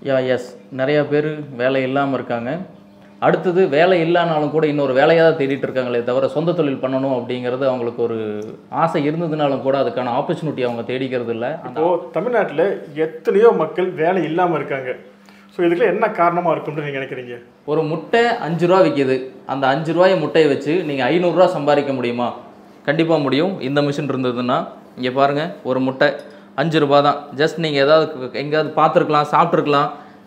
யா S நிறைய பேர் வேலை இல்லாமல் இருக்காங்க அடுத்தது வேலை இல்லைனாலும் கூட இன்னொரு வேலையாக தான் தேடிட்டு இருக்காங்களே தவிர சொந்த தொழில் பண்ணணும் அப்படிங்கிறது அவங்களுக்கு ஒரு ஆசை இருந்ததுனாலும் கூட அதுக்கான ஆப்பர்ச்சுனிட்டி அவங்க தேடிக்கிறது இல்லை அந்த இப்போ தமிழ்நாட்டில் எத்தனையோ மக்கள் வேலை இல்லாமல் இருக்காங்க ஸோ இதுக்குலாம் என்ன காரணமாக இருக்கும்னு நீங்கள் நினைக்கிறீங்க ஒரு முட்டை அஞ்சு ரூபா விற்கிது அந்த அஞ்சு ரூபாய் முட்டையை வச்சு நீங்கள் ஐநூறுரூவா சம்பாதிக்க முடியுமா கண்டிப்பாக முடியும் இந்த மிஷின் இருந்ததுன்னா இங்கே பாருங்கள் ஒரு முட்டை அஞ்சு ரூபா தான் ஜஸ்ட் நீங்கள் ஏதாவது எங்கேயாவது பார்த்துருக்கலாம் சாப்பிட்ருக்கலாம்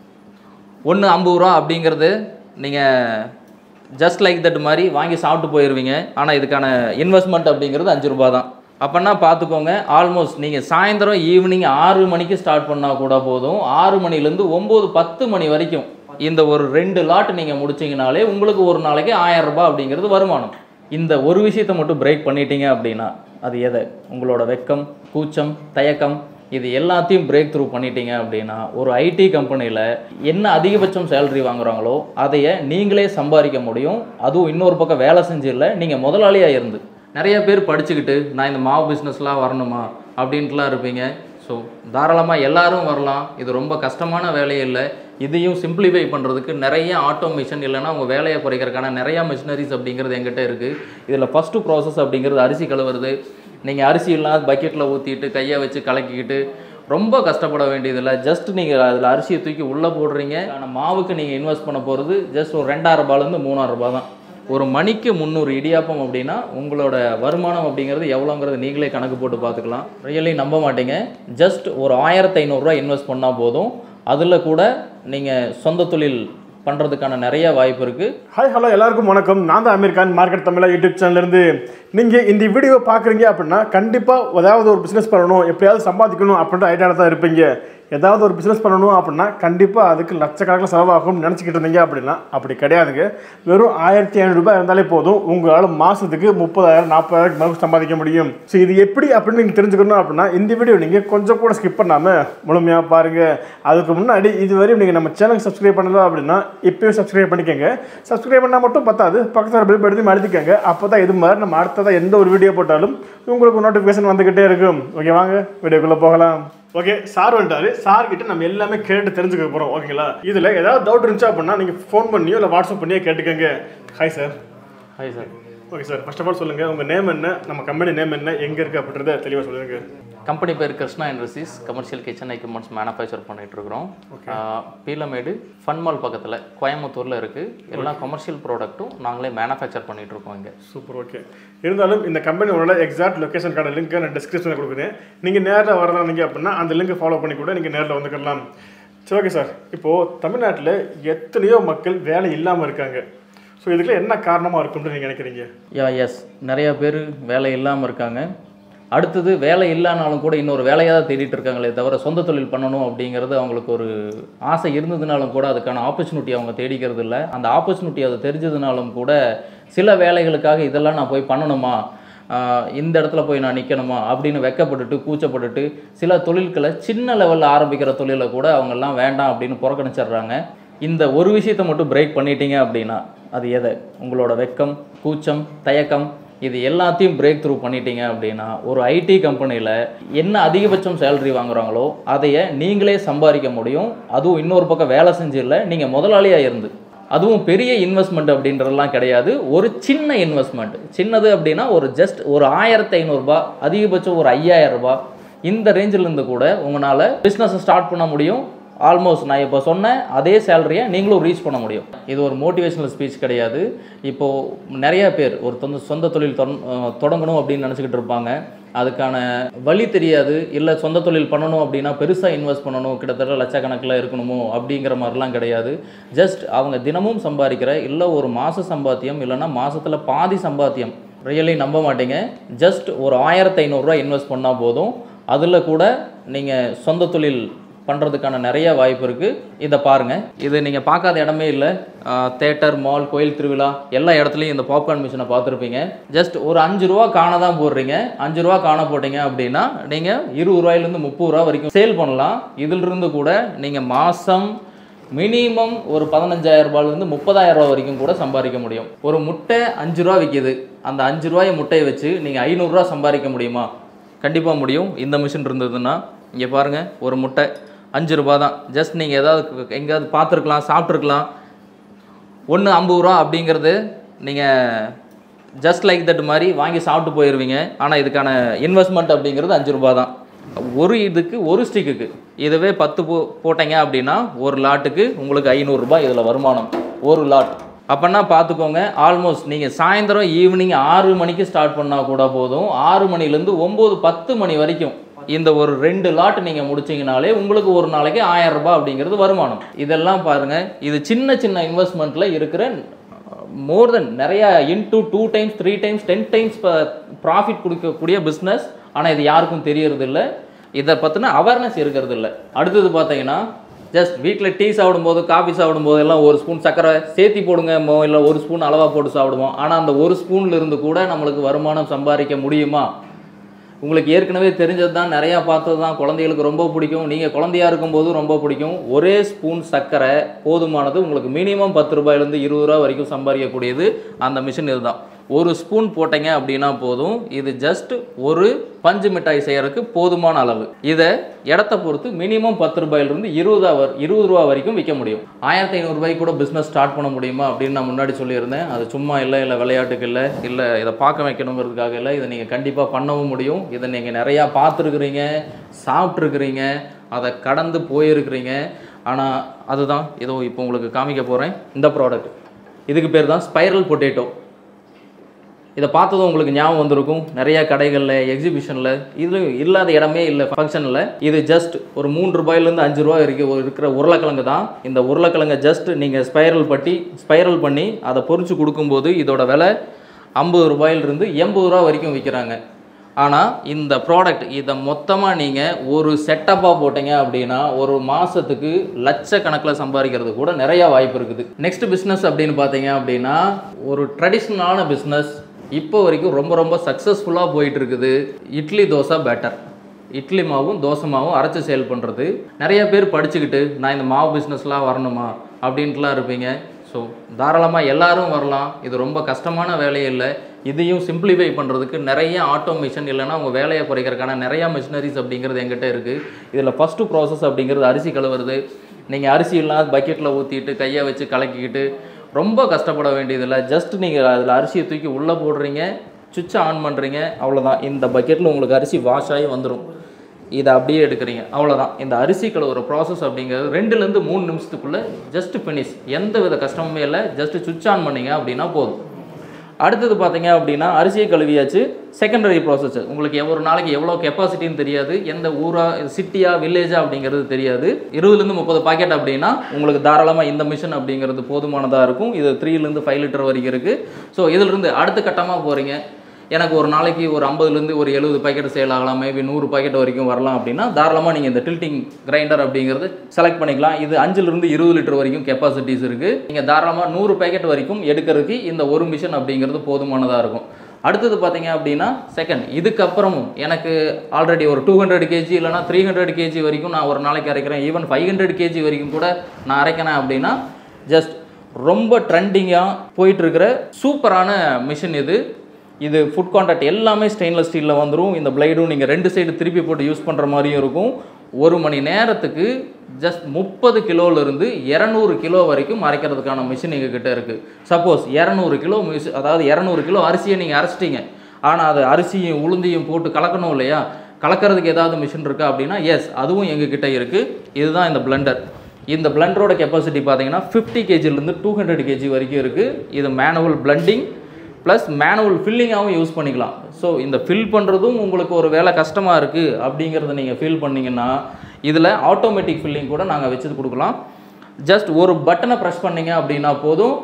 ஒன்று ஐம்பது ரூபா அப்படிங்கிறது நீங்கள் ஜஸ்ட் லைக் தட் மாதிரி வாங்கி சாப்பிட்டு போயிடுவீங்க ஆனால் இதுக்கான இன்வெஸ்ட்மெண்ட் அப்படிங்கிறது அஞ்சு ரூபா தான் அப்போனா பார்த்துக்கோங்க ஆல்மோஸ்ட் நீங்கள் சாயந்தரம் ஈவினிங் ஆறு மணிக்கு ஸ்டார்ட் பண்ணால் கூட போதும் ஆறு மணிலேருந்து ஒம்பது பத்து மணி வரைக்கும் இந்த ஒரு ரெண்டு லாட் நீங்கள் முடிச்சிங்கனாலே உங்களுக்கு ஒரு நாளைக்கு ஆயிரம் ரூபாய் அப்படிங்கிறது வருமானம் இந்த ஒரு விஷயத்தை மட்டும் பிரேக் பண்ணிட்டீங்க அப்படின்னா அது எதை உங்களோட வெக்கம் கூச்சம் தயக்கம் இது எல்லாத்தையும் பிரேக் த்ரூ பண்ணிட்டீங்க அப்படின்னா ஒரு ஐடி கம்பெனியில் என்ன அதிகபட்சம் சேலரி வாங்குறாங்களோ அதைய நீங்களே சம்பாதிக்க முடியும் அதுவும் இன்னொரு பக்கம் வேலை செஞ்சு இல்லை நீங்கள் முதலாளியாக இருந்து நிறைய பேர் படிச்சுக்கிட்டு நான் இந்த மாவு பிஸ்னஸ்லாம் வரணுமா அப்படின்ட்டுலாம் இருப்பீங்க ஸோ தாராளமாக எல்லாரும் வரலாம் இது ரொம்ப கஷ்டமான வேலையே இல்லை இதையும் சிம்பிளிஃபை பண்ணுறதுக்கு நிறைய ஆட்டோமேஷன் இல்லைன்னா உங்கள் வேலையை குறைக்கிறதுக்கான நிறையா மிஷினரிஸ் அப்படிங்கிறது எங்கிட்ட இருக்குது இதில் ஃபஸ்ட்டு ப்ராசஸ் அப்படிங்கிறது அரிசி கழுவுறது நீங்கள் அரிசி இல்லாத பக்கெட்டில் ஊற்றிட்டு கையை வச்சு கலக்கிக்கிட்டு ரொம்ப கஷ்டப்பட வேண்டியதில்லை ஜஸ்ட் நீங்கள் அதில் அரிசியை தூக்கி உள்ளே போடுறீங்க ஆனால் மாவுக்கு நீங்கள் இன்வெஸ்ட் பண்ண போகிறது ஜஸ்ட் ஒரு ரெண்டாயிரம் ரூபாயிலேருந்து மூணாயிரம் ரூபாய் தான் ஒரு மணிக்கு முந்நூறு இடியாப்பம் அப்படின்னா உங்களோட வருமானம் அப்படிங்கிறது எவ்வளோங்கிறது நீங்களே கணக்கு போட்டு பார்த்துக்கலாம் ரியலி நம்ப மாட்டீங்க ஜஸ்ட் ஒரு ஆயிரத்தி ஐநூறுரூவா இன்வெஸ்ட் பண்ணால் போதும் அதில் கூட நீங்கள் சொந்த தொழில் பண்ணுறதுக்கான நிறைய வாய்ப்பு இருக்குது ஹாய் ஹலோ எல்லாருக்கும் வணக்கம் நான் தான் அமீர் கான் மார்க்கெட் தமிழா யூடியூப் சேனல்லேருந்து நீங்கள் இந்த வீடியோ பார்க்குறீங்க அப்படின்னா கண்டிப்பாக ஏதாவது ஒரு பிஸ்னஸ் பண்ணணும் எப்படியாவது சம்பாதிக்கணும் அப்படின்ற ஐடியாவில் தான் இருப்பீங்க ஏதாவது ஒரு பிஸ்னஸ் பண்ணணும் அப்படின்னா கண்டிப்பாக அதுக்கு லட்சக்கணக்கில் செலவாகும்னு நினச்சிக்கிட்டு இருந்தீங்க அப்படின்னா அப்படி கிடையாதுங்க வெறும் ஆயிரத்தி ஐநூறுரூபா இருந்தாலே போதும் உங்களால் மாதத்துக்கு முப்பதாயிரம் நாற்பதாயிரம் மேலே சம்பாதிக்க முடியும் ஸோ இது எப்படி அப்படின்னு நீங்கள் தெரிஞ்சுக்கணும் அப்படின்னா இந்த வீடியோ நீங்கள் கொஞ்சம் கூட ஸ்கிப் பண்ணாமல் முழுமையாக பாருங்கள் அதுக்கு முன்னாடி இதுவரையும் நீங்கள் நம்ம சேனலுக்கு சப்ஸ்கிரைப் பண்ணல அப்படின்னா இப்போயும் சப்ஸ்கிரைப் பண்ணிக்கோங்க சப்ஸ்கிரைப் பண்ணால் மட்டும் பத்தாது பக்கத்தில் பில் படுத்தி அழுத்திக்கோங்க அப்போ தான் இது மாதிரி நம்ம அடுத்ததாக எந்த ஒரு வீடியோ போட்டாலும் உங்களுக்கு நோட்டிஃபிகேஷன் வந்துக்கிட்டே இருக்கும் ஓகே வாங்க வீடியோக்குள்ளே போகலாம் ஓகே சார் வந்துட்டாரு சார் கிட்ட நம்ம எல்லாமே கேட்டு தெரிஞ்சுக்க போகிறோம் ஓகேங்களா இதில் ஏதாவது டவுட் இருந்துச்சு அப்படின்னா நீங்கள் ஃபோன் பண்ணியோ இல்லை வாட்ஸ்அப் பண்ணியோ கேட்டுக்கோங்க hi sir hi sir okay sir first of all சொல்லுங்கள் உங்கள் நேம் என்ன நம்ம கம்பெனி நேம் என்ன எங்கே இருக்குது அப்படின்றத தெளிவாக சொல்லுங்கள் கம்பெனி பேர் Krishna industries commercial kitchen equipments manufacture பண்ணிட்டு இருக்கிறோம் ஆஹ் பீலமேடு ஃபன்மால் பக்கத்தில் கோயம்புத்தூரில் இருக்குது எல்லா கமர்ஷியல் ப்ராடக்ட்டும் நாங்களே மேனுஃபேக்சர் பண்ணிட்டு இருக்கோம் இங்கே சூப்பர் ஓகே இருந்தாலும் இந்த கம்பெனியோட எக்ஸாக்ட் லொக்கேஷனுக்கான லிங்க்கை நான் டிஸ்கிரிப்ஷனில் கொடுக்குறேன் நீங்கள் நேரில் வரலானீங்க அப்படின்னா அந்த லிங்கை ஃபாலோ பண்ணி கூட நீங்கள் நேரில் வந்துக்கலாம் சரி ஓகே சார் இப்போது தமிழ்நாட்டில் எத்தனையோ மக்கள் வேலை இல்லாமல் இருக்காங்க ஸோ இதுக்குலாம் என்ன காரணமாக இருக்கும்னு நீங்கள் நினைக்கிறீங்க யா எஸ் நிறைய பேர் வேலை இல்லாமல் இருக்காங்க அடுத்தது வேலை இல்லைனாலும் கூட இன்னொரு வேலையாக தான் தேடிட்டு இருக்காங்களே தவிர சொந்த தொழில் பண்ணணும் அப்படிங்கிறது அவங்களுக்கு ஒரு ஆசை இருந்ததுனாலும் கூட அதுக்கான ஆப்பர்ச்சுனிட்டி அவங்க தேடிக்கிறது இல்லை அந்த ஆப்பர்ச்சுனிட்டி அது தெரிஞ்சதுனாலும் கூட சில வேலைகளுக்காக இதெல்லாம் நான் போய் பண்ணணுமா ஆஹ் இந்த இடத்துல போய் நான் நிற்கணுமா அப்படின்னு வெக்கப்பட்டுட்டு கூச்சப்பட்டுட்டு சில தொழில்களை சின்ன லெவலில் ஆரம்பிக்கிற தொழிலை கூட அவங்கெல்லாம் வேண்டாம் அப்படின்னு புறக்கணிச்சிடுறாங்க இந்த ஒரு விஷயத்தை மட்டும் பிரேக் பண்ணிட்டீங்க அப்படின்னா அது எதை உங்களோட வெக்கம் கூச்சம் தயக்கம் இது எல்லாத்தையும் பிரேக் த்ரூ பண்ணிட்டீங்க அப்படின்னா ஒரு ஐடி கம்பெனியில் என்ன அதிகபட்சம் சேலரி வாங்குறாங்களோ அதைய நீங்களே சம்பாதிக்க முடியும் அதுவும் இன்னொரு பக்கம் வேலை செஞ்சு இல்லை நீங்கள் முதலாளியாக இருந்து அதுவும் பெரிய இன்வெஸ்ட்மெண்ட் அப்படின்றதெல்லாம் கிடையாது ஒரு சின்ன இன்வெஸ்ட்மெண்ட் சின்னது அப்படின்னா ஒரு ஜஸ்ட் ஒரு ஆயிரத்தி ஐநூறுரூபா அதிகபட்சம் ஒரு ஐயாயிரம் ரூபாய் இந்த ரேஞ்சில் இருந்து கூட உங்களால் பிஸ்னஸை ஸ்டார்ட் பண்ண முடியும் ஆல்மோஸ்ட் நான் இப்போ சொன்ன அதே சேலரியை நீங்களும் ரீச் பண்ண முடியும் இது ஒரு மோட்டிவேஷனல் ஸ்பீச் கிடையாது இப்போது நிறைய பேர் ஒரு சொந்த சொந்த தொழில் தொட- அஹ் தொடங்கணும் அப்படின்னு நினச்சிக்கிட்டு இருப்பாங்க அதுக்கான வழி தெரியாது இல்லை சொந்த தொழில் பண்ணணும் அப்படின்னா பெருசாக இன்வெஸ்ட் பண்ணணும் கிட்டத்தட்ட லட்சக்கணக்கில் இருக்கணுமோ அப்படிங்கிற மாதிரிலாம் கிடையாது ஜஸ்ட் அவங்க தினமும் சம்பாதிக்கிற இல்லை ஒரு மாத சம்பாத்தியம் இல்லைன்னா மாதத்தில் பாதி சம்பாத்தியம் ரியலி நம்ப மாட்டீங்க ஜஸ்ட் ஒரு ஆயிரத்தி ஐநூறுரூவா இன்வெஸ்ட் பண்ணால் போதும் அதில் கூட நீங்கள் சொந்த தொழில் பண்ணுறதுக்கான நிறைய வாய்ப்பு இருக்குது இதை பாருங்கள் இது நீங்கள் பார்க்காத இடமே இல்லை தேட்டர் மால் கோயில் திருவிழா எல்லா இடத்துலையும் இந்த பாப்கார்ன் மிஷினை பார்த்துருப்பீங்க ஜஸ்ட் ஒரு அஞ்சு ரூபா காண தான் போடுறீங்க அஞ்சு ரூபா காண போட்டீங்க அப்படின்னா நீங்கள் இருபது ரூபாயிலேருந்து முப்பது ரூபா வரைக்கும் சேல் பண்ணலாம் இதிலிருந்து கூட நீங்கள் மாதம் மினிமம் ஒரு பதினஞ்சாயிரம் ரூபாயிலேருந்து முப்பதாயிரம் ரூபா வரைக்கும் கூட சம்பாதிக்க முடியும் ஒரு முட்டை அஞ்சு ரூபா விற்கிது அந்த அஞ்சு ரூபாய் முட்டையை வச்சு நீங்கள் ஐநூறுரூவா சம்பாதிக்க முடியுமா கண்டிப்பாக முடியும் இந்த மிஷின் இருந்ததுன்னா இங்கே பாருங்கள் ஒரு முட்டை அஞ்சு ரூபா தான் ஜஸ்ட் நீங்கள் ஏதாவது எங்கேயாவது பார்த்துருக்கலாம் சாப்பிட்ருக்கலாம் ஒன்று ஐம்பது ரூபா அப்படிங்கிறது நீங்கள் ஜஸ்ட் லைக் தட் மாதிரி வாங்கி சாப்பிட்டு போயிடுவீங்க ஆனால் இதுக்கான இன்வெஸ்ட்மெண்ட் அப்படிங்கிறது அஞ்சு ரூபா தான் ஒரு இதுக்கு ஒரு ஸ்டிக்குக்கு இதுவே பத்து போ போட்டீங்க அப்படின்னா ஒரு லாட்டுக்கு உங்களுக்கு ஐநூறுரூபா இதில் வருமானம் ஒரு லாட் அப்போன்னா பார்த்துக்கோங்க ஆல்மோஸ்ட் நீங்கள் சாயந்தரம் ஈவினிங் ஆறு மணிக்கு ஸ்டார்ட் பண்ணால் கூட போதும் ஆறு மணிலேருந்து ஒம்பது பத்து மணி வரைக்கும் இந்த ஒரு ரெண்டு லாட் நீங்கள் முடிச்சீங்கனாலே உங்களுக்கு ஒரு நாளைக்கு ஆயிரம் ரூபாய் அப்படிங்கிறது வருமானம் இதெல்லாம் பாருங்கள் இது சின்ன சின்ன இன்வெஸ்ட்மெண்ட்டில் இருக்கிற மோர் தென் நிறையா into two times three times ten times profit கொடுக்கக்கூடிய பிஸ்னஸ் ஆனால் இது யாருக்கும் தெரியறதில்ல இதை பற்றின அவேர்னஸ் இருக்கிறது இல்லை அடுத்தது பார்த்தீங்கன்னா ஜஸ்ட் வீட்டில் டீ சாப்பிடும்போது காஃபி சாப்பிடும்போது எல்லாம் ஒரு ஸ்பூன் சர்க்கரை சேர்த்தி போடுங்க இல்லை ஒரு ஸ்பூன் அளவாக போட்டு சாப்பிடுவோம் ஆனால் அந்த ஒரு ஸ்பூன்ல இருந்து கூட நம்மளுக்கு வருமானம் சம்பாதிக்க முடியுமா உங்களுக்கு ஏற்கனவே தெரிஞ்சது தான் நிறையா பார்த்தது தான் குழந்தைகளுக்கு ரொம்ப பிடிக்கும் நீங்கள் குழந்தையா இருக்கும்போது ரொம்ப பிடிக்கும் ஒரே ஸ்பூன் சர்க்கரை போதுமானது உங்களுக்கு மினிமம் பத்து ரூபாயிலேருந்து இருபது ரூபா வரைக்கும் சம்பாதிக்கக்கூடியது அந்த மிஷின் இதுதான் ஒரு ஸ்பூன் போட்டீங்க அப்படின்னா போதும் இது ஜஸ்ட் ஒரு பஞ்சு மிட்டாய் செய்யறதுக்கு போதுமான அளவு இதை இடத்த பொறுத்து மினிமம் பத்து ரூபாயிலிருந்து இருபதா வர் இருபது ரூபா வரைக்கும் விற்க முடியும் ஆயிரத்தி ஐநூறுரூபாய்க்கு கூட பிஸ்னஸ் ஸ்டார்ட் பண்ண முடியுமா அப்படின்னு நான் முன்னாடி சொல்லியிருந்தேன் அது சும்மா இல்லை இல்லை விளையாட்டுக்கு இல்லை இல்லை இதை பார்க்க வைக்கணுங்கிறதுக்காக இல்லை இதை நீங்கள் கண்டிப்பாக பண்ணவும் முடியும் இதை நீங்கள் நிறையா பார்த்துருக்குறீங்க சாப்பிட்ருக்குறீங்க அதை கடந்து போயிருக்கிறீங்க ஆனால் அதுதான் இதோ இப்போ உங்களுக்கு காமிக்க போகிறேன் இந்த ப்ராடக்ட் இதுக்கு பேர் தான் ஸ்பைரல் பொட்டேட்டோ இதை பார்த்ததும் உங்களுக்கு ஞாபகம் வந்திருக்கும் நிறைய கடைகளில் எக்ஸிபிஷனில் இது இல்லாத இடமே இல்லை ஃபங்க்ஷனில் இது ஜஸ்ட் ஒரு மூன்று ரூபாயிலேருந்து அஞ்சு ரூபா வரைக்கும் இருக்கிற உருளைக்கிழங்கு தான் இந்த உருளைக்கிழங்கை ஜஸ்ட் நீங்கள் ஸ்பைரல் பட்டி ஸ்பைரல் பண்ணி அதை பொரிச்சு கொடுக்கும்போது இதோட விலை ஐம்பது ரூபாயிலிருந்து எண்பது ரூபா வரைக்கும் விற்கிறாங்க ஆனால் இந்த ப்ராடக்ட் இதை மொத்தமாக நீங்கள் ஒரு செட்டப்பாக போட்டீங்க அப்படின்னா ஒரு மாதத்துக்கு லட்சக்கணக்கில் சம்பாதிக்கிறது கூட நிறையா வாய்ப்பு இருக்குது நெக்ஸ்ட் பிஸ்னஸ் அப்படின்னு பார்த்தீங்க அப்படின்னா ஒரு ட்ரெடிஷ்னலான பிஸ்னஸ் இப்போ வரைக்கும் ரொம்ப ரொம்ப சக்ஸஸ்ஃபுல்லாக போயிட்டு இருக்குது இட்லி தோசை பேட்டர் இட்லி மாவும் தோசை மாவும் அரைச்சி சேல் பண்ணுறது நிறைய பேர் படிச்சுக்கிட்டு நான் இந்த மாவு பிஸ்னஸ்லாம் வரணுமா அப்படின்ட்டுலாம் இருப்பீங்க ஸோ தாராளமாக எல்லாரும் வரலாம் இது ரொம்ப கஷ்டமான வேலையே இல்லை இதையும் சிம்பிளிஃபை பண்ணுறதுக்கு நிறைய ஆட்டோமேஷன் இல்லைன்னா உங்கள் வேலையை குறைக்கிறதுக்கான நிறையா மிஷினரிஸ் அப்படிங்கிறது எங்கிட்ட இருக்குது இதில் ஃபஸ்ட்டு ப்ராசஸ் அப்படிங்கிறது அரிசி கழுவுறது நீங்கள் அரிசி எல்லாம் பக்கெட்டில் ஊற்றிட்டு கையை வச்சு கலக்கிக்கிட்டு ரொம்ப கஷ்டப்பட வேண்டியதில்லை ஜஸ்ட் நீங்கள் அதில் அரிசியை தூக்கி உள்ளே போடுறீங்க சுவிட்சை ஆன் பண்ணுறீங்க அவ்வளோதான் இந்த பக்கெட்டில் உங்களுக்கு அரிசி வாஷ் ஆகி வந்துடும் இதை அப்படியே எடுக்கிறீங்க அவ்வளோதான் இந்த அரிசி கழுவுற ப்ராசஸ் அப்படிங்கிறது ரெண்டுலேருந்து மூணு நிமிஷத்துக்குள்ளே ஜஸ்ட் ஃபினிஷ் எந்த வித கஷ்டமுமே இல்லை ஜஸ்ட் சுவிட்ச் ஆன் பண்ணீங்க அப்படின்னா போதும் அடுத்தது பார்த்தீங்க அப்படின்னா அரிசியை கழுவியாச்சு செகண்டரி ப்ராசஸ் உங்களுக்கு எவ்வளோ நாளைக்கு எவ்வளோ கெப்பாசிட்டின்னு தெரியாது எந்த ஊரா சிட்டியா வில்லேஜா அப்படிங்கிறது தெரியாது இருபதுலேருந்து முப்பது பாக்கெட் அப்படின்னா உங்களுக்கு தாராளமாக இந்த மிஷின் அப்படிங்கிறது போதுமானதாக இருக்கும் இது த்ரீலேருந்து ஃபைவ் லிட்டர் வரைக்கும் இருக்குது ஸோ இதிலிருந்து அடுத்த கட்டமாக போகிறீங்க எனக்கு ஒரு நாளைக்கு ஒரு ஐம்பதுலேருந்து ஒரு எழுபது பாக்கெட் சேல் ஆகலாம் மேபி நூறு பாக்கெட் வரைக்கும் வரலாம் அப்படின்னா தாராளமாக நீங்கள் இந்த டில்ட்டிங் கிரைண்டர் அப்படிங்கிறது செலக்ட் பண்ணிக்கலாம் இது அஞ்சுலேருந்து இருபது லிட்டர் வரைக்கும் கெப்பாசிட்டிஸ் இருக்குது நீங்கள் தாராளமாக நூறு பாக்கெட் வரைக்கும் எடுக்கிறதுக்கு இந்த ஒரு மிஷின் அப்படிங்கிறது போதுமானதாக இருக்கும் அடுத்தது பார்த்தீங்க அப்படின்னா செகண்ட் இதுக்கப்புறமும் எனக்கு ஆல்ரெடி ஒரு டூ ஹண்ட்ரட் கேஜி இல்லைனா த்ரீ ஹண்ட்ரட் கேஜி வரைக்கும் நான் ஒரு நாளைக்கு அரைக்கிறேன் ஈவன் ஃபைவ் ஹண்ட்ரட் கேஜி வரைக்கும் கூட நான் அரைக்கிறேன் அப்படின்னா ஜஸ்ட் ரொம்ப ட்ரெண்டிங்காக போயிட்டுருக்கிற சூப்பரான மிஷின் இது இது ஃபுட் கான்டாக்ட் எல்லாமே ஸ்டெயின்லெஸ் ஸ்டீலில் வந்துடும் இந்த பிளைடும் நீங்கள் ரெண்டு சைடு திருப்பி போட்டு யூஸ் பண்ணுற மாதிரியும் இருக்கும் ஒரு மணி நேரத்துக்கு ஜஸ்ட் முப்பது கிலோலேருந்து இரநூறு கிலோ வரைக்கும் அரைக்கிறதுக்கான மிஷின் எங்ககிட்ட இருக்குது சப்போஸ் இரநூறு கிலோ மிஷி அதாவது இரநூறு கிலோ அரிசியை நீங்கள் அரைச்சிட்டீங்க ஆனால் அது அரிசியும் உளுந்தையும் போட்டு கலக்கணும் இல்லையா கலக்கிறதுக்கு ஏதாவது மிஷின் இருக்கா அப்படின்னா எஸ் அதுவும் எங்ககிட்ட இருக்குது இதுதான் இந்த பிளெண்டர் இந்த பிளெண்டரோட கெப்பாசிட்டி பார்த்தீங்கன்னா ஃபிஃப்டி கேஜிலேருந்து டூ ஹண்ட்ரட் கேஜி வரைக்கும் இருக்குது இது மேனுவல் பிளண்டிங் ப்ளஸ் மேனுவல் ஃபில்லிங்காகவும் யூஸ் பண்ணிக்கலாம் ஸோ இந்த ஃபில் பண்ணுறதும் உங்களுக்கு ஒரு வேலை கஷ்டமாக இருக்குது அப்படிங்கிறத நீங்கள் ஃபீல் பண்ணீங்கன்னா இதில் ஆட்டோமேட்டிக் ஃபில்லிங் கூட நாங்கள் வச்சு கொடுக்கலாம் ஜஸ்ட் ஒரு பட்டனை ப்ரெஸ் பண்ணீங்க அப்படின்னா போதும்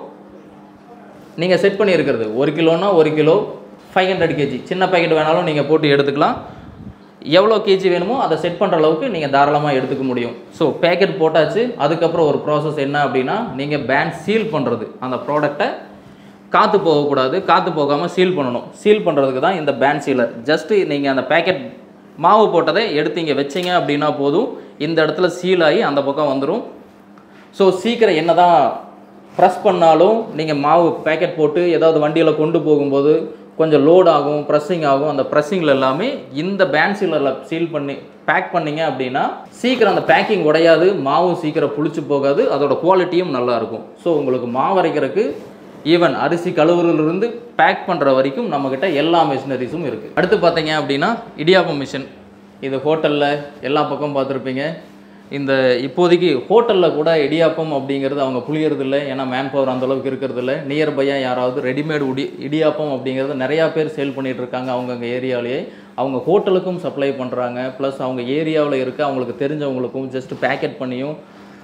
நீங்கள் செட் பண்ணியிருக்கிறது ஒரு கிலோனா ஒரு கிலோ ஃபைவ் ஹண்ட்ரட் கேஜி சின்ன பேக்கெட் வேணாலும் நீங்கள் போட்டு எடுத்துக்கலாம் எவ்வளோ கேஜி வேணுமோ அதை செட் பண்ணுற அளவுக்கு நீங்கள் தாராளமாக எடுத்துக்க முடியும் ஸோ பேக்கெட் போட்டாச்சு அதுக்கப்புறம் ஒரு ப்ராசஸ் என்ன அப்படின்னா நீங்கள் பேன் சீல் பண்ணுறது அந்த ப்ராடக்டை காற்று போகக்கூடாது காற்று போகாமல் சீல் பண்ணணும் சீல் பண்ணுறதுக்கு தான் இந்த பேன் சீலர் ஜஸ்ட்டு நீங்கள் அந்த பேக்கெட் மாவு போட்டதை எடுத்து இங்கே வச்சீங்க அப்படின்னா போதும் இந்த இடத்துல சீல் ஆகி அந்த பக்கம் வந்துடும் ஸோ சீக்கிரம் என்ன தான் ப்ரெஸ் பண்ணாலும் நீங்கள் மாவு பேக்கெட் போட்டு ஏதாவது வண்டியில் கொண்டு போகும்போது கொஞ்சம் லோட் ஆகும் ப்ரெஸ்ஸிங் ஆகும் அந்த ப்ரெஸ்ஸிங்கில் எல்லாமே இந்த பேண்ட் சீலரில் சீல் பண்ணி பேக் பண்ணீங்க அப்படின்னா சீக்கிரம் அந்த பேக்கிங் உடையாது மாவும் சீக்கிரம் புளிச்சு போகாது அதோட குவாலிட்டியும் நல்லா இருக்கும் ஸோ உங்களுக்கு மாவு அரைக்கிறதுக்கு ஈவன் அரிசி கழுவுறதுலேருந்து பேக் பண்ணுற வரைக்கும் நம்மக்கிட்ட எல்லா மிஷினரிஸும் இருக்குது அடுத்து பார்த்தீங்க அப்படின்னா இடியாப்பம் மிஷின் இது ஹோட்டலில் எல்லா பக்கம் பார்த்துருப்பீங்க இந்த இப்போதைக்கு ஹோட்டலில் கூட இடியாப்பம் அப்படிங்கிறது அவங்க புளியறது இல்லை ஏன்னா மேன் பவர் அந்த அளவுக்கு இருக்கிறது இல்லை நியர்பையாக யாராவது ரெடிமேட் உடி இடியாப்பம் அப்படிங்கிறது நிறையா பேர் சேல் பண்ணிட்டு இருக்காங்க அவங்கங்க ஏரியாவிலேயே அவங்க ஹோட்டலுக்கும் சப்ளை பண்ணுறாங்க ப்ளஸ் அவங்க ஏரியாவில் இருக்க அவங்களுக்கு தெரிஞ்சவங்களுக்கும் ஜஸ்ட் பேக்கெட் பண்ணியும்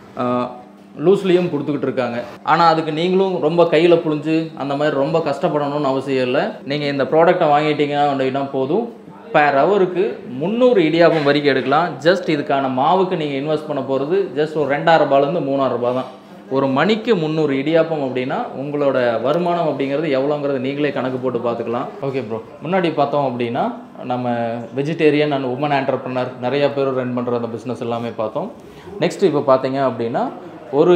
லூஸ்லேயும் கொடுத்துக்கிட்டு இருக்காங்க ஆனால் அதுக்கு நீங்களும் ரொம்ப கையில் புழிஞ்சு அந்த மாதிரி ரொம்ப கஷ்டப்படணும்னு அவசியம் இல்லை நீங்கள் இந்த ப்ராடக்ட்டை வாங்கிட்டீங்கன்னா அப்படின்னா போதும் பேர் ஹவருக்கு முந்நூறு இடியாப்பம் வரைக்கும் எடுக்கலாம் ஜஸ்ட் இதுக்கான மாவுக்கு நீங்கள் இன்வெஸ்ட் பண்ண போகிறது ஜஸ்ட் ஒரு ரெண்டாயிரம் ரூபாயிலேருந்து மூணாயிரம் ரூபாய் தான் ஒரு மணிக்கு முந்நூறு இடியாப்பம் அப்படின்னா உங்களோட வருமானம் அப்படிங்கிறது எவ்வளோங்கிறது நீங்களே கணக்கு போட்டு பார்த்துக்கலாம் ஓகே ப்ரோ முன்னாடி பார்த்தோம் அப்படின்னா நம்ம வெஜிடேரியன் அண்ட் உமன் ஆண்டர்பனர் நிறைய பேர் ரன் பண்ணுற அந்த பிஸ்னஸ் எல்லாமே பார்த்தோம் நெக்ஸ்ட் இப்போ பார்த்தீங்க அப்படின்னா ஒரு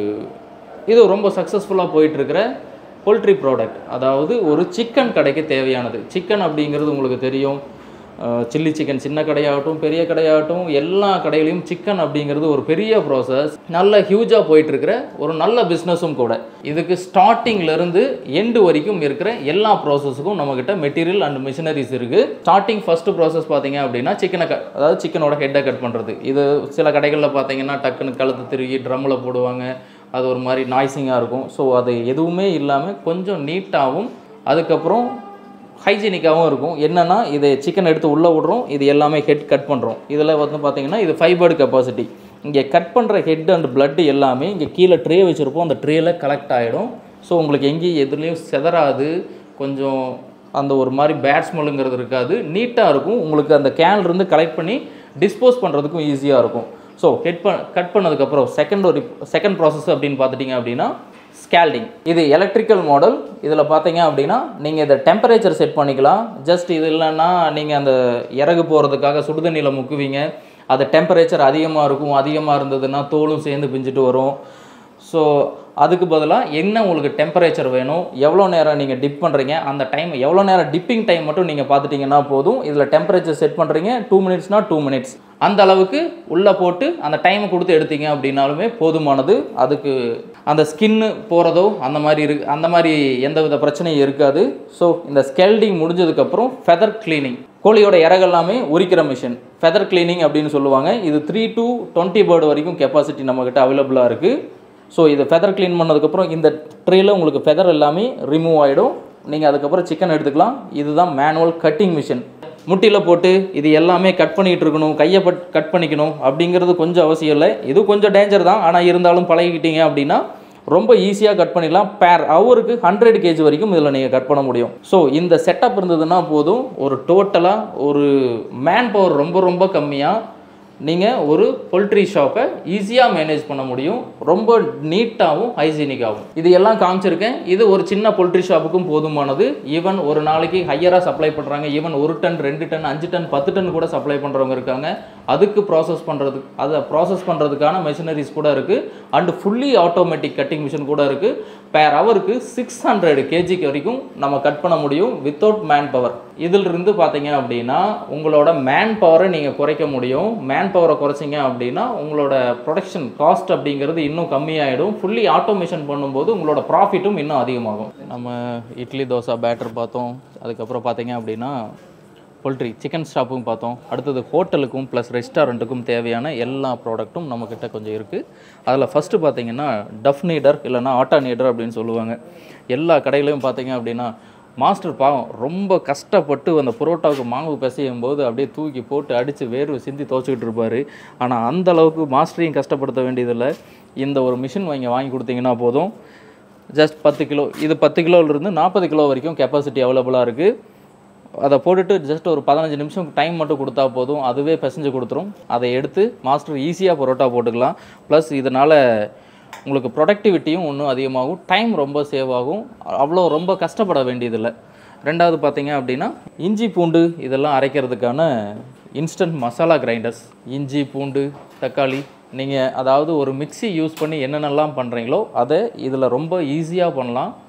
இது ரொம்ப சக்ஸஸ்ஃபுல்லாக போயிட்டுருக்கிற போல்ட்ரி ப்ராடக்ட் அதாவது ஒரு சிக்கன் கடைக்கு தேவையானது சிக்கன் அப்படிங்கிறது உங்களுக்கு தெரியும் சில்லி சிக்கன் சின்ன கடையாகட்டும் பெரிய கடையாகட்டும் எல்லா கடையிலையும் சிக்கன் அப்படிங்கிறது ஒரு பெரிய ப்ராசஸ் நல்ல ஹியூஜாக போயிட்டுருக்கிற ஒரு நல்ல பிஸ்னஸும் கூட இதுக்கு ஸ்டார்டிங்லேருந்து எண்டு வரைக்கும் இருக்கிற எல்லா ப்ராசஸுக்கும் நம்மக்கிட்ட மெட்டீரியல் அண்ட் மிஷினரிஸ் இருக்குது ஸ்டார்டிங் ஃபஸ்ட்டு ப்ராசஸ் பார்த்தீங்க அப்படின்னா சிக்கனை கட் அதாவது சிக்கனோட ஹெட்டை கட் பண்ணுறது இது சில கடைகளில் பார்த்தீங்கன்னா டக்குன்னு கழுத்து திருகி ட்ரம்மில் போடுவாங்க அது ஒரு மாதிரி நாய்ஸிங்காக இருக்கும் ஸோ அது எதுவுமே இல்லாமல் கொஞ்சம் நீட்டாகவும் அதுக்கப்புறம் ஹைஜீனிக்காகவும் இருக்கும் என்னென்னா இது சிக்கன் எடுத்து உள்ளே விடுறோம் இது எல்லாமே ஹெட் கட் பண்ணுறோம் இதில் வந்து பார்த்தீங்கன்னா இது ஃபைபர்டு கெப்பாசிட்டி இங்கே கட் பண்ணுற ஹெட் அண்ட் blood எல்லாமே இங்கே கீழே ட்ரே வச்சுருப்போம் அந்த ட்ரேயில் கலெக்ட் ஆகிடும் ஸோ உங்களுக்கு எங்கேயும் எதுலேயும் செதறாது கொஞ்சம் அந்த ஒரு மாதிரி பேட் ஸ்மெல்லுங்கிறது இருக்காது நீட்டாக இருக்கும் உங்களுக்கு அந்த கேன்லேருந்து கலெக்ட் பண்ணி டிஸ்போஸ் பண்ணுறதுக்கும் ஈஸியாக இருக்கும் ஸோ ஹெட் ப கட் பண்ணதுக்கப்புறம் செகண்ட் ஒரு செகண்ட் ப்ராசஸ் அப்படின்னு பார்த்துட்டிங்க அப்படின்னா ஸ்கேல்டிங் இது எலக்ட்ரிக்கல் மாடல் இதில் பார்த்தீங்க அப்படின்னா நீங்கள் இதை டெம்பரேச்சர் செட் பண்ணிக்கலாம் ஜஸ்ட் இது இல்லைன்னா நீங்கள் அந்த இறகு போகிறதுக்காக சுடுதண்ணியில் முக்குவீங்க அது டெம்பரேச்சர் அதிகமாக இருக்கும் அதிகமாக இருந்ததுன்னா தோலும் சேர்ந்து பிஞ்சிட்டு வரும் ஸோ அதுக்கு பதிலாக என்ன உங்களுக்கு டெம்பரேச்சர் வேணும் எவ்வளோ நேரம் நீங்கள் டிப் பண்ணுறீங்க அந்த டைம் எவ்வளோ நேரம் டிப்பிங் டைம் மட்டும் நீங்கள் பார்த்துட்டிங்கன்னா போதும் இதில் டெம்பரேச்சர் செட் பண்ணுறீங்க டூ மினிட்ஸ்னால் டூ மினிட்ஸ் அந்த அளவுக்கு உள்ளே போட்டு அந்த டைமை கொடுத்து எடுத்தீங்க அப்படின்னாலுமே போதுமானது அதுக்கு அந்த ஸ்கின்னு போகிறதோ அந்த மாதிரி இரு அந்த மாதிரி எந்த வித பிரச்சனையும் இருக்காது ஸோ இந்த ஸ்கெல்டிங் முடிஞ்சதுக்கப்புறம் ஃபெதர் க்ளீனிங் கோழியோட இறகெல்லாமே உரிக்கிற மிஷின் ஃபெதர் க்ளீனிங் அப்படின்னு சொல்லுவாங்க இது த்ரீ to டுவெண்ட்டி பேர்டு வரைக்கும் கெப்பாசிட்டி நம்மக்கிட்ட அவைலபிளாக இருக்குது ஸோ இதை ஃபெதர் க்ளீன் பண்ணதுக்கப்புறம் இந்த ட்ரேயில் உங்களுக்கு ஃபெதர் எல்லாமே ரிமூவ் ஆகிடும் நீங்கள் அதுக்கப்புறம் சிக்கன் எடுத்துக்கலாம் இதுதான் மேனுவல் கட்டிங் மிஷின் முட்டியில் போட்டு இது எல்லாமே கட் பண்ணிகிட்டு இருக்கணும் கையை பட் கட் பண்ணிக்கணும் அப்படிங்கிறது கொஞ்சம் அவசியம் இல்லை இது கொஞ்சம் டேஞ்சர் தான் ஆனால் இருந்தாலும் பழகிக்கிட்டீங்க அப்படின்னா ரொம்ப ஈஸியாக கட் பண்ணிடலாம் பேர் ஹவருக்கு ஹண்ட்ரட் கேஜி வரைக்கும் இதில் நீங்கள் கட் பண்ண முடியும் ஸோ இந்த செட்டப் இருந்ததுன்னா போதும் ஒரு டோட்டலாக ஒரு மேன் பவர் ரொம்ப ரொம்ப கம்மியாக நீங்கள் ஒரு பொல்ட்ரி ஷாப்பை ஈஸியாக மேனேஜ் பண்ண முடியும் ரொம்ப நீட்டாகவும் ஹைஜீனிக்காகவும் இது எல்லாம் காமிச்சிருக்கேன் இது ஒரு சின்ன பொல்ட்ரி ஷாப்புக்கும் போதுமானது ஈவன் ஒரு நாளைக்கு ஹையராக சப்ளை பண்ணுறாங்க ஈவன் ஒரு டன் ரெண்டு டன் அஞ்சு டன் பத்து டன் கூட சப்ளை பண்ணுறவங்க இருக்காங்க அதுக்கு ப்ராசஸ் பண்ணுறதுக்கு அதை ப்ராசஸ் பண்ணுறதுக்கான மெஷினரிஸ் கூட இருக்குது and fully automatic cutting machine கூட இருக்குது பேர் ஹவருக்கு சிக்ஸ் ஹண்ட்ரட் கேஜிக்கு வரைக்கும் நம்ம கட் பண்ண முடியும் வித்தவுட் மேன் பவர் இதிலிருந்து பார்த்தீங்க அப்படின்னா உங்களோட மேன் பவரை நீங்கள் குறைக்க முடியும் மேன் பவரை குறைச்சிங்க அப்படின்னா உங்களோட ப்ரொடக்ஷன் காஸ்ட் அப்படிங்கிறது இன்னும் கம்மியாயிடும் ஃபுல்லி ஆட்டோமேஷன் பண்ணும்போது உங்களோட ப்ராஃபிட்டும் இன்னும் அதிகமாகும் நம்ம இட்லி தோசை பேட்டர் பார்த்தோம் அதுக்கப்புறம் பார்த்தீங்க அப்படின்னா போல்ட்ரி சிக்கன் ஷாப்பும் பார்த்தோம் அடுத்தது ஹோட்டலுக்கும் ப்ளஸ் ரெஸ்டாரண்ட்டுக்கும் தேவையான எல்லா ப்ராடக்ட்டும் நம்மக்கிட்ட கொஞ்சம் இருக்குது அதில் ஃபஸ்ட்டு பார்த்தீங்கன்னா டஃப் நீடர் இல்லைன்னா ஆட்டா நீடர் அப்படின்னு சொல்லுவாங்க எல்லா கடையிலையும் பார்த்தீங்க அப்படின்னா மாஸ்டர் பாவம் ரொம்ப கஷ்டப்பட்டு அந்த புரோட்டாவுக்கு மாவு பிசையும் போது அப்படியே தூக்கி போட்டு அடித்து வேர்வை சிந்தி துவச்சிக்கிட்டு இருப்பார் ஆனால் அந்த அளவுக்கு மாஸ்டரையும் கஷ்டப்படுத்த வேண்டியதில்லை இந்த ஒரு மிஷின் வாங்கி வாங்கி கொடுத்தீங்கன்னா போதும் ஜஸ்ட் பத்து கிலோ இது பத்து கிலோவிலிருந்து நாற்பது கிலோ வரைக்கும் கெப்பாசிட்டி அவைலபிளாக இருக்குது அதை போட்டுட்டு ஜஸ்ட் ஒரு பதினஞ்சு நிமிஷம் டைம் மட்டும் கொடுத்தா போதும் அதுவே பிசைஞ்சு கொடுத்துரும் அதை எடுத்து மாஸ்டர் ஈஸியாக பரோட்டா போட்டுக்கலாம் ப்ளஸ் இதனால் உங்களுக்கு ப்ரொடக்டிவிட்டியும் இன்னும் அதிகமாகும் டைம் ரொம்ப சேவ் ஆகும் அவ்வளோ ரொம்ப கஷ்டப்பட வேண்டியதில்லை ரெண்டாவது பார்த்தீங்க அப்படின்னா இஞ்சி பூண்டு இதெல்லாம் அரைக்கிறதுக்கான இன்ஸ்டன்ட் மசாலா கிரைண்டர்ஸ் இஞ்சி பூண்டு தக்காளி நீங்கள் அதாவது ஒரு மிக்ஸி யூஸ் பண்ணி என்னென்னலாம் பண்ணுறீங்களோ அதை இதில் ரொம்ப ஈஸியாக பண்ணலாம்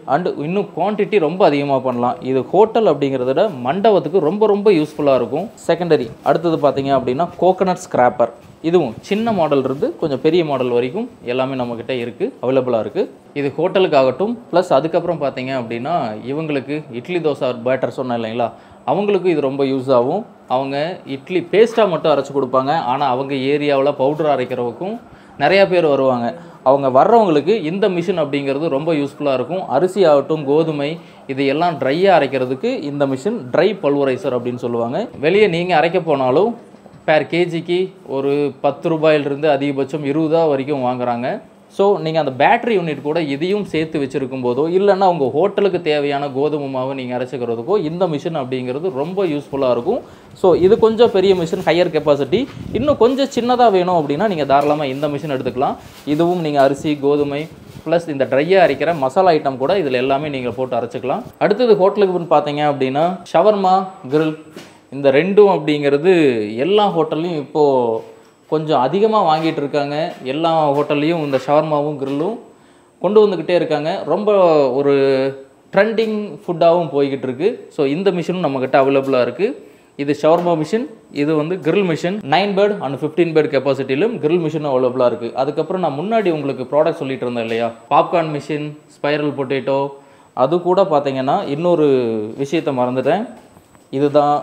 அண்டு இன்னும் குவான்டிட்டி ரொம்ப அதிகமாக பண்ணலாம் இது ஹோட்டல் அப்படிங்கிறத விட மண்டபத்துக்கு ரொம்ப ரொம்ப யூஸ்ஃபுல்லாக இருக்கும் செகண்டரி அடுத்தது பார்த்தீங்க அப்படின்னா கோகனட் ஸ்கிராப்பர் இதுவும் சின்ன மாடல் இருந்து கொஞ்சம் பெரிய மாடல் வரைக்கும் எல்லாமே நம்மக்கிட்ட இருக்குது அவைலபிளாக இருக்குது இது ஹோட்டலுக்காகட்டும் ப்ளஸ் அதுக்கப்புறம் பார்த்தீங்க அப்படின்னா இவங்களுக்கு இட்லி தோசை பேட்டர் சொன்னேன் இல்லைங்களா அவங்களுக்கும் இது ரொம்ப யூஸ் ஆகும் அவங்க இட்லி பேஸ்ட்டாக மட்டும் அரைச்சி கொடுப்பாங்க ஆனால் அவங்க ஏரியாவில் பவுடர் அரைக்கிறவக்கும் நிறையா பேர் வருவாங்க அவங்க வர்றவங்களுக்கு இந்த மிஷின் அப்படிங்கிறது ரொம்ப யூஸ்ஃபுல்லாக இருக்கும் அரிசி ஆகட்டும் கோதுமை இது எல்லாம் ட்ரையாக அரைக்கிறதுக்கு இந்த மிஷின் ட்ரை பல்வரைசர் அப்படின்னு சொல்லுவாங்க வெளியே நீங்கள் அரைக்க போனாலும் பேர் கேஜிக்கு ஒரு பத்து ரூபாயிலிருந்து அதிகபட்சம் இருபது ரூபா வரைக்கும் வாங்குறாங்க ஸோ நீங்கள் அந்த பேட்டரி யூனிட் கூட இதையும் சேர்த்து வச்சுருக்கும் போதோ இல்லைன்னா உங்கள் ஹோட்டலுக்கு தேவையான கோதுமை மாவு நீங்கள் அரைச்சிக்கிறதுக்கோ இந்த மிஷின் அப்படிங்கிறது ரொம்ப யூஸ்ஃபுல்லாக இருக்கும் ஸோ இது கொஞ்சம் பெரிய மிஷின் ஹையர் கெப்பாசிட்டி இன்னும் கொஞ்சம் சின்னதாக வேணும் அப்படின்னா நீங்கள் தாராளமாக இந்த மிஷின் எடுத்துக்கலாம் இதுவும் நீங்கள் அரிசி கோதுமை ப்ளஸ் இந்த ட்ரையாக அரைக்கிற மசாலா ஐட்டம் கூட இதில் எல்லாமே நீங்கள் போட்டு அரைச்சிக்கலாம் அடுத்தது ஹோட்டலுக்கு வந்து பார்த்தீங்க அப்படின்னா ஷவர்மா grill இந்த ரெண்டும் அப்படிங்கிறது எல்லா ஹோட்டல்லையும் இப்போது கொஞ்சம் அதிகமாக வாங்கிட்டு இருக்காங்க எல்லா ஹோட்டல்லையும் இந்த ஷவர்மாவும் கிரில்லும் கொண்டு வந்துக்கிட்டே இருக்காங்க ரொம்ப ஒரு ட்ரெண்டிங் ஃபுட்டாகவும் போய்கிட்டு இருக்கு ஸோ இந்த மிஷினும் நம்மக்கிட்ட அவைலபிளாக இருக்குது இது ஷவர்மா மிஷின் இது வந்து grill machine nine bird and fifteen bird கெப்பாசிட்டிலும் grill மிஷினும் அவைலபிளாக இருக்குது அதுக்கப்புறம் நான் முன்னாடி உங்களுக்கு ப்ராடக்ட் சொல்லிட்டு இருந்தேன் இல்லையா பாப்கார்ன் மிஷின் ஸ்பைரல் பொட்டேட்டோ அது கூட பார்த்தீங்கன்னா இன்னொரு விஷயத்தை மறந்துட்டேன் இதுதான்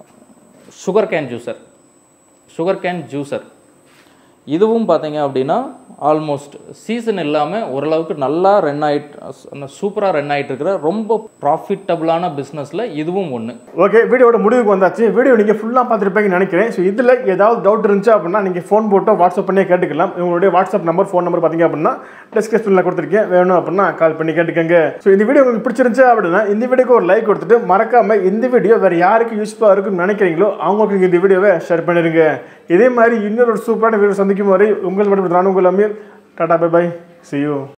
sugar cane juicer sugar cane juicer இதுவும் பார்த்தீங்க அப்படின்னா ஆல்மோஸ்ட் சீசன் இல்லாமல் ஓரளவுக்கு நல்லா ரன் ஆகிட்டு சூப்பராக ரன் ஆகிட்டு இருக்கிற ரொம்ப ப்ராஃபிட்டபுளான பிஸ்னஸில் இதுவும் ஒன்று ஓகே வீடியோட முடிவுக்கு வந்தாச்சு வீடியோ நீங்கள் ஃபுல்லாக பார்த்துருப்பீங்கன்னு நினைக்கிறேன் ஸோ இதில் ஏதாவது டவுட் இருந்துச்சு அப்படின்னா நீங்கள் ஃபோன் போட்டோ வாட்ஸ்அப் பண்ணியே கேட்டுக்கலாம் உங்களுடைய வாட்ஸ்அப் நம்பர் ஃபோன் நம்பர் பார்த்தீங்க அப்படின்னா டிஸ்கிரிப்ஷனில் கொடுத்துருக்கேன் வேணும் அப்படின்னா கால் பண்ணி கேட்டுக்கங்க ஸோ இந்த வீடியோ உங்களுக்கு பிடிச்சிருந்துச்சு அப்படின்னா இந்த வீடியோக்கு ஒரு லைக் கொடுத்துட்டு மறக்காம இந்த வீடியோ வேறு யாருக்கு யூஸ்ஃபுல்லாக இருக்குன்னு நினைக்கிறீங்களோ அவங்களுக்கு இந்த வீடியோவை ஷேர் பண்ணிடுங்க இதே மாதிரி இன்னொரு சூப்பரான வீடியோ சந்திக்கும் வரை உங்கள் மட்டும் நான் உங்கள் Aamir tata bye bye see you